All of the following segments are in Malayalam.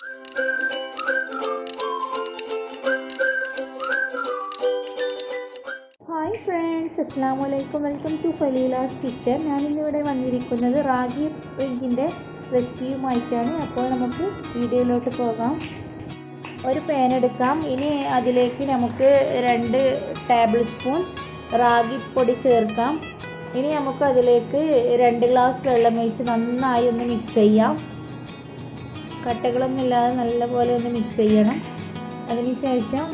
ഹായ് ഫ്രണ്ട്സ് അസ്സാം വലൈക്കും വെൽക്കം ടു ഫലീലാസ് കിച്ചൺ ഞാനിന്നിവിടെ വന്നിരിക്കുന്നത് റാഗി ഡ്രിങ്കിൻ്റെ റെസിപ്പിയുമായിട്ടാണ് അപ്പോൾ നമുക്ക് വീഡിയോയിലോട്ട് പോകാം ഒരു പാൻ എടുക്കാം ഇനി അതിലേക്ക് നമുക്ക് രണ്ട് ടേബിൾ സ്പൂൺ റാഗിപ്പൊടി ചേർക്കാം ഇനി നമുക്ക് അതിലേക്ക് രണ്ട് ഗ്ലാസ് വെള്ളം ഒഴിച്ച് നന്നായി ഒന്ന് മിക്സ് ചെയ്യാം കട്ടകളൊന്നും ഇല്ലാതെ നല്ലപോലെ ഒന്ന് മിക്സ് ചെയ്യണം അതിനുശേഷം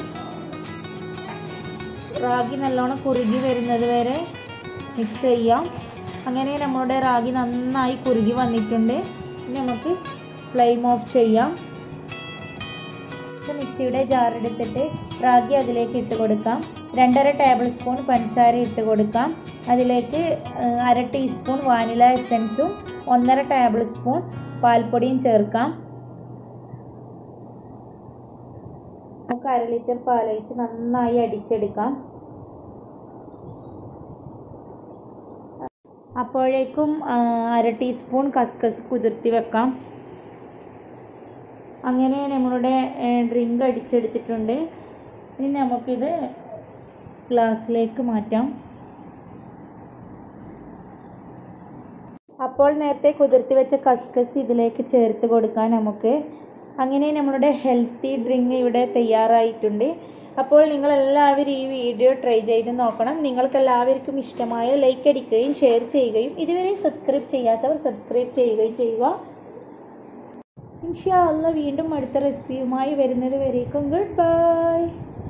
റാഗി നല്ലോണം കുറുകി വരുന്നത് വരെ മിക്സ് ചെയ്യാം അങ്ങനെ നമ്മുടെ റാഗി നന്നായി കുറുകി വന്നിട്ടുണ്ട് ഇനി നമുക്ക് ഫ്ലെയിം ഓഫ് ചെയ്യാം മിക്സിയുടെ ജാർ എടുത്തിട്ട് റാഗി അതിലേക്ക് ഇട്ട് കൊടുക്കാം രണ്ടര ടേബിൾ സ്പൂൺ പഞ്ചസാര ഇട്ട് കൊടുക്കാം അതിലേക്ക് അര ടീസ്പൂൺ വാനില എസൻസും ഒന്നര ടേബിൾ സ്പൂൺ പാൽപ്പൊടിയും ചേർക്കാം നമുക്ക് അര ലിറ്റർ പാലൊഴിച്ച് നന്നായി അടിച്ചെടുക്കാം അപ്പോഴേക്കും അര ടീസ്പൂൺ കസ്കസ് കുതിർത്തി വെക്കാം അങ്ങനെ നമ്മളുടെ ഡ്രിങ്ക് അടിച്ചെടുത്തിട്ടുണ്ട് ഇനി നമുക്കിത് ഗ്ലാസ്സിലേക്ക് മാറ്റാം അപ്പോൾ നേരത്തെ കുതിർത്തി വെച്ച കസ്കസ് ഇതിലേക്ക് ചേർത്ത് കൊടുക്കാം നമുക്ക് അങ്ങനെ നമ്മളുടെ ഹെൽത്തി ഡ്രിങ്ക് ഇവിടെ തയ്യാറായിട്ടുണ്ട് അപ്പോൾ നിങ്ങളെല്ലാവരും ഈ വീഡിയോ ട്രൈ ചെയ്ത് നോക്കണം നിങ്ങൾക്ക് എല്ലാവർക്കും ഇഷ്ടമായ ലൈക്ക് അടിക്കുകയും ഷെയർ ചെയ്യുകയും ഇതുവരെ സബ്സ്ക്രൈബ് ചെയ്യാത്തവർ സബ്സ്ക്രൈബ് ചെയ്യുകയും ചെയ്യുക ഇൻഷാ അല്ല വീണ്ടും അടുത്ത റെസിപ്പിയുമായി വരുന്നത് വരേക്കും ഗുഡ് ബൈ